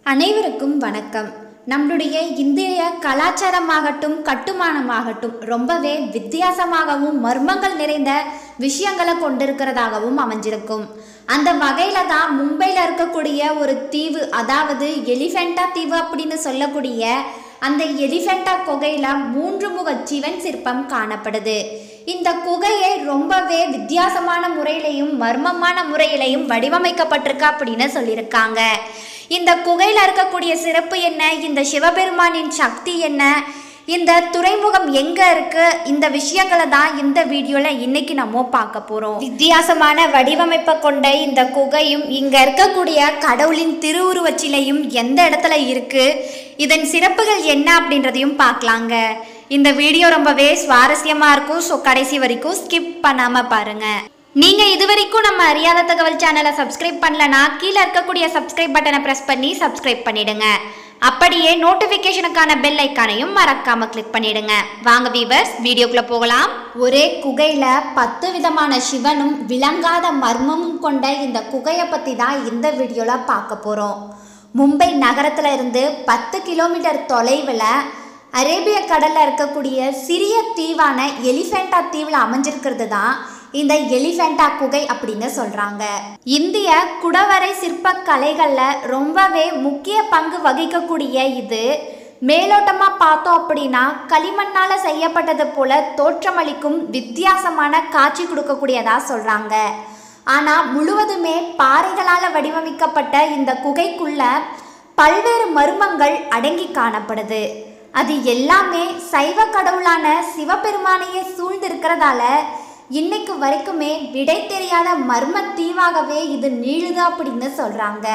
அனைவருக்கும் வணக்கம் நம்மளுடைய இந்திய கலாச்சாரமாகட்டும் கட்டுமானமாகட்டும் ரொம்பவே வித்தியாசமாகவும் மர்மங்கள் நிறைந்த விஷயங்களை கொண்டிருக்கிறதாகவும் அமைஞ்சிருக்கும் அந்த வகையில தான் மும்பையில் இருக்கக்கூடிய ஒரு தீவு அதாவது எலிஃபெண்டா தீவு அப்படின்னு சொல்லக்கூடிய அந்த எலிஃபெண்டா குகையில மூன்று முக சிவன் சிற்பம் காணப்படுது இந்த குகையை ரொம்பவே வித்தியாசமான முறையிலையும் மர்மமான முறையிலையும் வடிவமைக்கப்பட்டிருக்கு அப்படின்னு சொல்லியிருக்காங்க இந்த குகையில் இருக்கக்கூடிய சிறப்பு என்ன இந்த சிவபெருமானின் சக்தி என்ன இந்த துறைமுகம் எங்க இருக்கு இந்த விஷயங்களை தான் இந்த வீடியோல இன்னைக்கு நம்ம பார்க்க போறோம் வித்தியாசமான வடிவமைப்பை கொண்ட இந்த குகையும் இங்க இருக்கக்கூடிய கடவுளின் திருவுருவச் சிலையும் எந்த இடத்துல இருக்கு இதன் சிறப்புகள் என்ன அப்படின்றதையும் பார்க்கலாங்க இந்த வீடியோ ரொம்பவே சுவாரஸ்யமா இருக்கும் ஸோ கடைசி வரைக்கும் ஸ்கிப் பண்ணாம பாருங்க நீங்க இது வரைக்கும் நம்ம அறியாத தகவல் சேனலை சப்ஸ்கிரைப் பண்ணலனா கீழே இருக்கக்கூடிய சப்ஸ்கிரைப் பட்டனை பிரஸ் பண்ணி சப்ஸ்கிரைப் பண்ணிடுங்க அப்படியே நோட்டிஃபிகேஷனுக்கான பெல் ஐக்கானையும் மறக்காம கிளிக் பண்ணிடுங்க வாங்க வீவர்ஸ் வீடியோக்குள்ள போகலாம் ஒரே குகையில பத்து விதமான சிவனும் விளங்காத மர்மமும் கொண்ட இந்த குகையை பத்தி தான் இந்த வீடியோல பார்க்க போறோம் மும்பை நகரத்துல இருந்து பத்து கிலோமீட்டர் தொலைவில் அரேபிய கடல்ல இருக்கக்கூடிய சிறிய தீவான எலிஃபெண்டா தீவில் அமைஞ்சிருக்கிறது தான் இந்த எலிஃபெண்டா குகை அப்படின்னு சொல்றாங்க இந்திய குடவரை சிற்ப கலைகள்ல ரொம்பவே முக்கிய பங்கு வகிக்கக்கூடிய இது மேலோட்டமா பார்த்தோம் அப்படின்னா களிமண்ணால செய்யப்பட்டது போல தோற்றமளிக்கும் வித்தியாசமான காட்சி கொடுக்கக்கூடியதா சொல்றாங்க ஆனா முழுவதுமே பாறைகளால வடிவமைக்கப்பட்ட இந்த குகைக்குள்ள பல்வேறு மர்மங்கள் அடங்கி காணப்படுது அது எல்லாமே சைவ கடவுளான சிவபெருமானையே சூழ்ந்திருக்கிறதால இன்னைக்கு வரைக்குமே விடை தெரியாத மர்ம தீவாகவே இது நீளுது அப்படின்னு சொல்றாங்க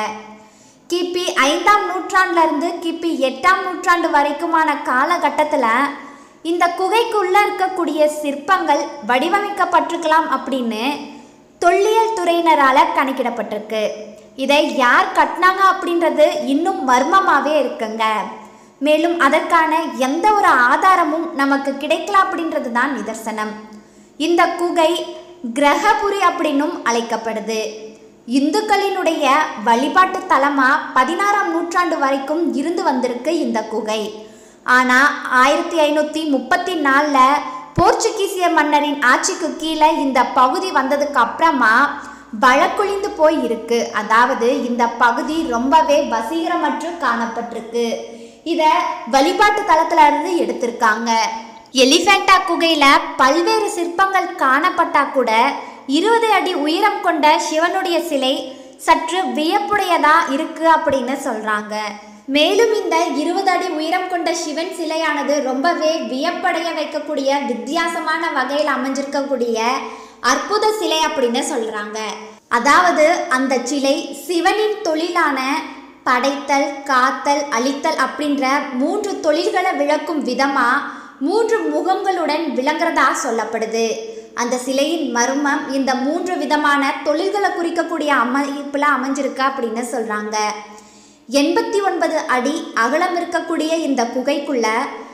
கிபி ஐந்தாம் நூற்றாண்டுல இருந்து கிபி எட்டாம் நூற்றாண்டு வரைக்குமான காலகட்டத்தில் இந்த குகைக்குள்ள இருக்கக்கூடிய சிற்பங்கள் வடிவமைக்கப்பட்டிருக்கலாம் அப்படின்னு தொல்லியல் துறையினரால கணக்கிடப்பட்டிருக்கு இதை யார் கட்டினாங்க அப்படின்றது இன்னும் மர்மமாகவே இருக்குங்க மேலும் அதற்கான எந்த ஒரு ஆதாரமும் நமக்கு கிடைக்கல அப்படின்றது தான் நிதர்சனம் இந்த குகை கிரகபுரி அப்படின்னும் அழைக்கப்படுது இந்துக்களினுடைய வழிபாட்டு தலமா பதினாறாம் நூற்றாண்டு வரைக்கும் இருந்து வந்திருக்கு இந்த குகை ஆனால் ஆயிரத்தி ஐநூற்றி முப்பத்தி நாலில் போர்ச்சுகீசிய மன்னரின் ஆட்சிக்கு கீழே இந்த பகுதி வந்ததுக்கு அப்புறமா வழக்குழிந்து போய் இருக்கு அதாவது இந்த பகுதி ரொம்பவே வசீகரமற்று காணப்பட்டிருக்கு இதை வழிபாட்டு தலத்துல இருந்து எடுத்திருக்காங்க எலிஃபெண்டா குகையில பல்வேறு சிற்பங்கள் காணப்பட்டா கூட இருபது அடி உயரம் கொண்ட சிவனுடைய சிலை சற்று வியப்புடையதா இருக்கு அப்படின்னு சொல்றாங்க மேலும் இந்த இருபது அடி உயரம் கொண்ட சிவன் சிலையானது ரொம்பவே வியப்படைய வைக்கக்கூடிய வித்தியாசமான வகையில் அமைஞ்சிருக்கக்கூடிய அற்புத சிலை அப்படின்னு சொல்றாங்க அதாவது அந்த சிலை சிவனின் தொழிலான படைத்தல் காத்தல் அழித்தல் அப்படின்ற மூன்று தொழில்களை விளக்கும் விதமா மூன்று முகங்களுடன் விளங்குறதா சொல்லப்படுது அந்த சிலையின் மர்மம் இந்த மூன்று விதமான தொழில்களை குறிக்கக்கூடிய அமைப்புல அமைஞ்சிருக்கு அப்படின்னு சொல்றாங்க எண்பத்தி ஒன்பது அடி அகலம் இருக்கக்கூடிய இந்த குகைக்குள்ள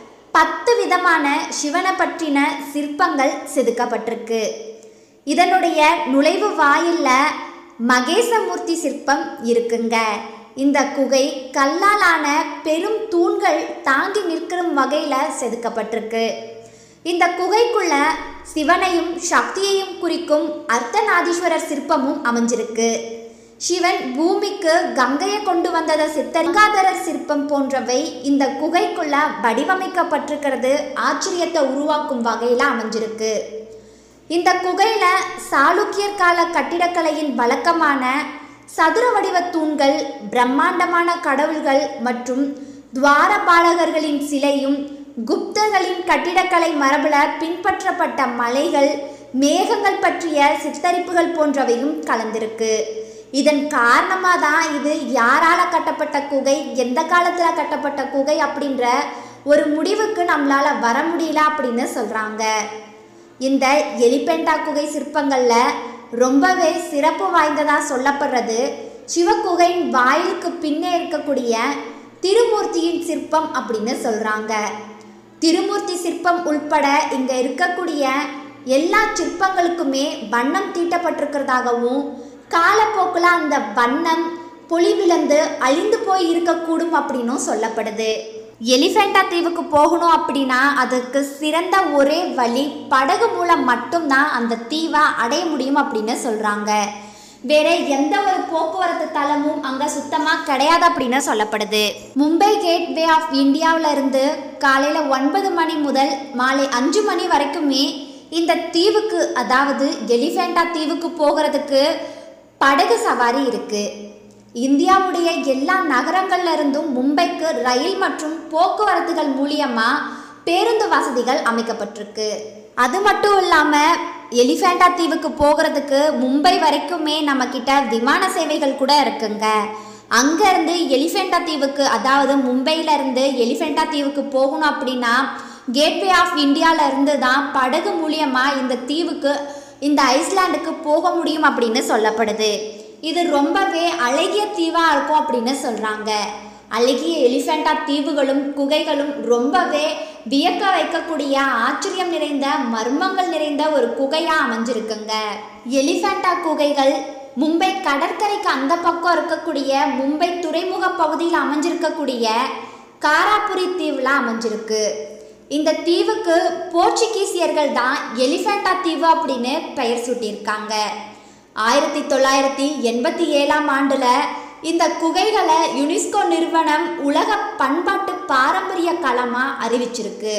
பத்து விதமான சிவனை பற்றின சிற்பங்கள் செதுக்கப்பட்டிருக்கு இதனுடைய நுழைவு வாயில்ல மகேசமூர்த்தி சிற்பம் இருக்குங்க இந்த குகை கல்லாலான பெரும் தூண்கள் தாங்கி நிற்கும் வகையில் செதுக்கப்பட்டிருக்கு இந்த குகைக்குள்ள சிவனையும் சக்தியையும் குறிக்கும் அர்த்தநாதீஸ்வரர் சிற்பமும் அமைஞ்சிருக்கு சிவன் பூமிக்கு கங்கையை கொண்டு வந்தத சித்தரங்காதரர் சிற்பம் போன்றவை இந்த குகைக்குள்ள வடிவமைக்கப்பட்டிருக்கிறது ஆச்சரியத்தை உருவாக்கும் வகையில் அமைஞ்சிருக்கு இந்த குகையில சாளுக்கியர் கால கட்டிடக்கலையின் வழக்கமான சதுர வடிவ தூண்கள் பிரம்மாண்டமான கடவுள்கள் மற்றும் துவாரபாலகர்களின் சிலையும் குப்தர்களின் கட்டிடக்கலை மரபுல பின்பற்றப்பட்ட மலைகள் மேகங்கள் பற்றிய சித்தரிப்புகள் போன்றவையும் கலந்திருக்கு இதன் காரணமாக தான் இது யாரால கட்டப்பட்ட குகை எந்த காலத்தில் கட்டப்பட்ட குகை அப்படின்ற ஒரு முடிவுக்கு நம்மளால வர முடியல அப்படின்னு சொல்றாங்க இந்த எலிபெண்டா குகை சிற்பங்களில் ரொம்பவே சிறப்பு வாய்ந்ததாக சொல்லப்படுறது சிவகுகையின் வாயிலுக்கு பின்னே இருக்கக்கூடிய திருமூர்த்தியின் சிற்பம் அப்படின்னு சொல்கிறாங்க திருமூர்த்தி சிற்பம் உள்பட இங்கே இருக்கக்கூடிய எல்லா சிற்பங்களுக்குமே வண்ணம் தீட்டப்பட்டிருக்கிறதாகவும் காலப்போக்கில் அந்த வண்ணம் பொலிவிழந்து அழிந்து போய் இருக்கக்கூடும் அப்படின்னும் சொல்லப்படுது எலிஃபெண்டா தீவுக்கு போகணும் அப்படின்னா அதுக்கு சிறந்த ஒரே வழி படகு மூலம் மட்டும்தான் அந்த தீவை அடைய முடியும் அப்படின்னு சொல்றாங்க வேற எந்த ஒரு போக்குவரத்து தளமும் அங்க சுத்தமா கிடையாது அப்படின்னு சொல்லப்படுது மும்பை கேட்வே ஆஃப் இந்தியாவில இருந்து காலையில ஒன்பது மணி முதல் மாலை அஞ்சு மணி வரைக்குமே இந்த தீவுக்கு அதாவது எலிஃபெண்டா தீவுக்கு போகிறதுக்கு படகு சவாரி இருக்கு இந்தியாவுடைய எல்லா நகரங்கள்ல இருந்தும் மும்பைக்கு ரயில் மற்றும் போக்குவரத்துகள் மூலியமா பேருந்து வசதிகள் அமைக்கப்பட்டிருக்கு அது மட்டும் இல்லாம எலிஃபெண்டா தீவுக்கு போகிறதுக்கு மும்பை வரைக்குமே நம்ம கிட்ட விமான சேவைகள் கூட இருக்குங்க அங்க இருந்து எலிஃபெண்டா தீவுக்கு அதாவது மும்பையில இருந்து எலிஃபெண்டா தீவுக்கு போகணும் அப்படின்னா கேட்வே ஆஃப் இந்தியால இருந்து தான் படகு மூலியமா இந்த தீவுக்கு இந்த ஐஸ்லாண்டுக்கு போக முடியும் அப்படின்னு சொல்லப்படுது இது ரொம்பவே அழகிய தீவா இருக்கும் அப்படின்னு சொல்றாங்க அழகிய எலிஃபெண்டா தீவுகளும் குகைகளும் ரொம்பவே வியக்க வைக்கக்கூடிய ஆச்சரியம் நிறைந்த மர்மங்கள் நிறைந்த ஒரு குகையா அமைஞ்சிருக்குங்க எலிஃபெண்டா குகைகள் மும்பை கடற்கரைக்கு அந்த பக்கம் இருக்கக்கூடிய மும்பை துறைமுக பகுதியில் அமைஞ்சிருக்கக்கூடிய காராபுரி தீவுல அமைஞ்சிருக்கு இந்த தீவுக்கு போர்ச்சுகீசியர்கள் தான் எலிஃபெண்டா தீவு அப்படின்னு பெயர் சூட்டியிருக்காங்க ஆயிரத்தி தொள்ளாயிரத்தி எண்பத்தி ஏழாம் ஆண்டுல இந்த குகைகளை யுனெஸ்கோ நிறுவனம் உலக பண்பாட்டு பாரம்பரிய களமா அறிவிச்சிருக்கு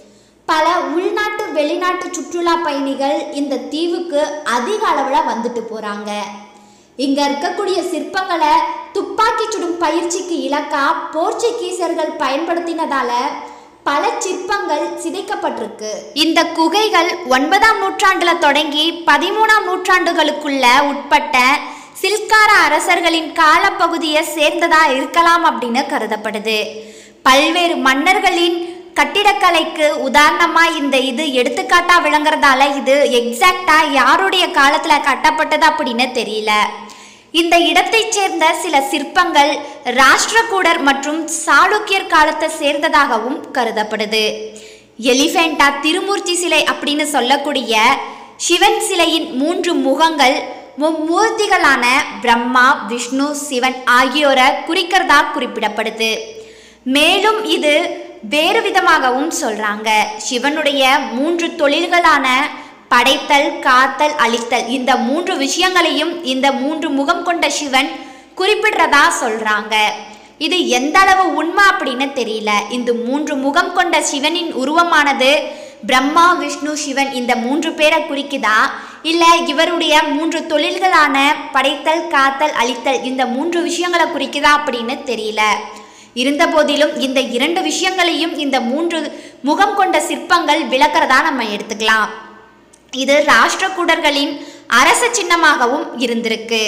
பல உள்நாட்டு வெளிநாட்டு சுற்றுலா பயணிகள் இந்த தீவுக்கு அதிக அளவில் வந்துட்டு போறாங்க இங்க இருக்கக்கூடிய சிற்பங்களை துப்பாக்கி சுடும் பயிற்சிக்கு இலக்கா போர்ச்சுகீசர்கள் பயன்படுத்தினதால பல சிற்பங்கள் சிதைக்கப்பட்டிருக்கு இந்த குகைகள் ஒன்பதாம் நூற்றாண்டுல தொடங்கி பதிமூணாம் நூற்றாண்டுகளுக்குள்ள உட்பட்ட சில்கார அரசர்களின் காலப்பகுதியை சேர்ந்ததா இருக்கலாம் அப்படின்னு கருதப்படுது பல்வேறு மன்னர்களின் கட்டிடக்கலைக்கு உதாரணமா இந்த இது எடுத்துக்காட்டா விளங்குறதால இது எக்ஸாக்டா யாருடைய காலத்துல கட்டப்பட்டது அப்படின்னு தெரியல இந்த இடத்தைச் சேர்ந்த சில சிற்பங்கள் ராஷ்டிரகூடர் மற்றும் சாளுக்கியர் காலத்தை சேர்ந்ததாகவும் கருதப்படுது எலிஃபெண்டா திருமூர்த்தி சிலை அப்படின்னு சொல்லக்கூடிய சிவன் சிலையின் மூன்று முகங்கள் மும்மூர்த்திகளான பிரம்மா விஷ்ணு சிவன் ஆகியோரை குறிக்கிறதா குறிப்பிடப்படுது மேலும் இது வேறு விதமாகவும் சொல்றாங்க சிவனுடைய மூன்று தொழில்களான படைத்தல் காத்தல் அழித்தல் இந்த மூன்று விஷயங்களையும் இந்த மூன்று முகம் கொண்ட சிவன் குறிப்பிடுறதா சொல்றாங்க இது எந்த அளவு உண்மை அப்படின்னு தெரியல இந்த மூன்று முகம் கொண்ட சிவனின் உருவமானது பிரம்மா விஷ்ணு சிவன் இந்த மூன்று பேரை குறிக்குதா இல்ல இவருடைய மூன்று தொழில்களான படைத்தல் காத்தல் அழித்தல் இந்த மூன்று விஷயங்களை குறிக்குதா அப்படின்னு தெரியல இருந்த போதிலும் இந்த இரண்டு விஷயங்களையும் இந்த மூன்று முகம் கொண்ட சிற்பங்கள் விளக்குறதா நம்ம எடுத்துக்கலாம் இது ராஷ்டிரகூடர்களின் அரச சின்னமாகவும் இருந்திருக்கு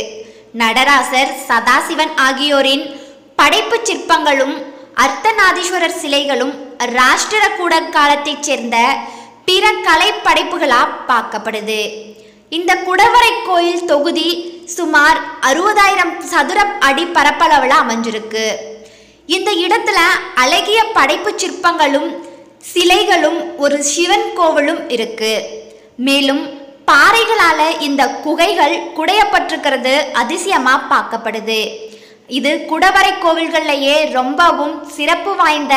நடராசர் சதாசிவன் ஆகியோரின் படைப்பு சிற்பங்களும் அர்த்தநாதீஸ்வரர் சிலைகளும் ராஷ்டிரகூடர் காலத்தைச் சேர்ந்த பிற கலை படைப்புகளா பார்க்கப்படுது இந்த குடவரை கோயில் தொகுதி சுமார் அறுபதாயிரம் சதுர அடி பரப்பளவில் அமைஞ்சிருக்கு இந்த இடத்துல அழகிய படைப்பு சிற்பங்களும் சிலைகளும் ஒரு சிவன் கோவிலும் இருக்கு மேலும் பாறைகளால இந்த குகைகள் குடையப்பட்டிருக்கிறது அதிசயமா பார்க்கப்படுது இது குடவரை கோவில்கள்லயே ரொம்பவும் சிறப்பு வாய்ந்த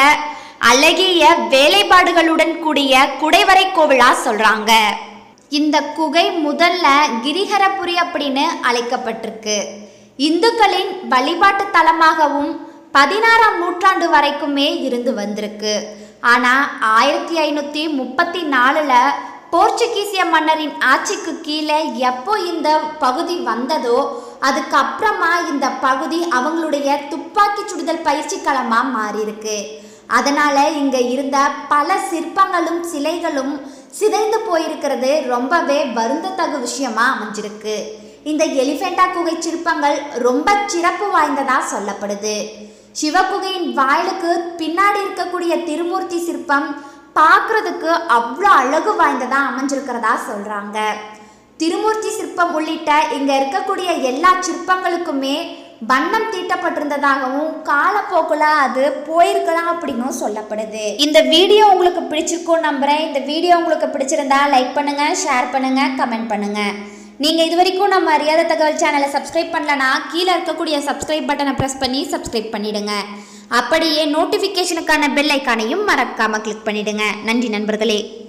அழகிய வேலைப்பாடுகளுடன் கூடிய குடைவரை கோவிலா சொல்றாங்க இந்த குகை முதல்ல கிரிஹரபுரி அப்படின்னு அழைக்கப்பட்டிருக்கு இந்துக்களின் வழிபாட்டு தலமாகவும் பதினாறாம் நூற்றாண்டு வரைக்குமே இருந்து வந்திருக்கு ஆனால் ஆயிரத்தி ஐநூற்றி முப்பத்தி நாலில் போர்ச்சுகீசிய மன்னரின் ஆட்சிக்கு கீழே எப்போ இந்த பகுதி வந்ததோ அதுக்கப்புறமா இந்த பகுதி அவங்களுடைய துப்பாக்கி சுடுதல் பயிற்சி களமாக மாறியிருக்கு அதனால இங்க இருந்த பல சிற்பங்களும் சிலைகளும் சிதைந்து போயிருக்கிறது ரொம்பவே வருந்தத்தகு விஷயமா அமைஞ்சிருக்கு இந்த எலிஃபெண்டா குகை சிற்பங்கள் ரொம்ப சிறப்பு வாய்ந்ததா சொல்லப்படுது சிவகுகையின் வாயிலுக்கு பின்னாடி இருக்கக்கூடிய திருமூர்த்தி சிற்பம் பார்க்கறதுக்கு அவ்வளோ அழகு வாய்ந்ததா அமைஞ்சிருக்கிறதா சொல்றாங்க திருமூர்த்தி சிற்பம் உள்ளிட்ட இங்க இருக்கக்கூடிய எல்லா சிற்பங்களுக்குமே வண்ணம் தீட்டப்பட்டிருந்ததாகவும் காலப்போக்கில் அது போயிருக்கலாம் அப்படின்னும் சொல்லப்படுது இந்த வீடியோ உங்களுக்கு பிடிச்சிருக்கும் நம்புறேன் இந்த வீடியோ உங்களுக்கு பிடிச்சிருந்தா லைக் பண்ணுங்க ஷேர் பண்ணுங்க கமெண்ட் பண்ணுங்க நீங்கள் இது வரைக்கும் நம்ம அறியாத தகவல் சேனலை சப்ஸ்கிரைப் பண்ணலனா கீழே இருக்கக்கூடிய சப்ஸ்கிரைப் பட்டனை ப்ரெஸ் பண்ணி சப்ஸ்கிரைப் பண்ணிடுங்க அப்படியே நோட்டிஃபிகேஷனுக்கான பெல் ஐக்கானையும் மறக்காமல் கிளிக் பண்ணிடுங்க நன்றி நண்பர்களே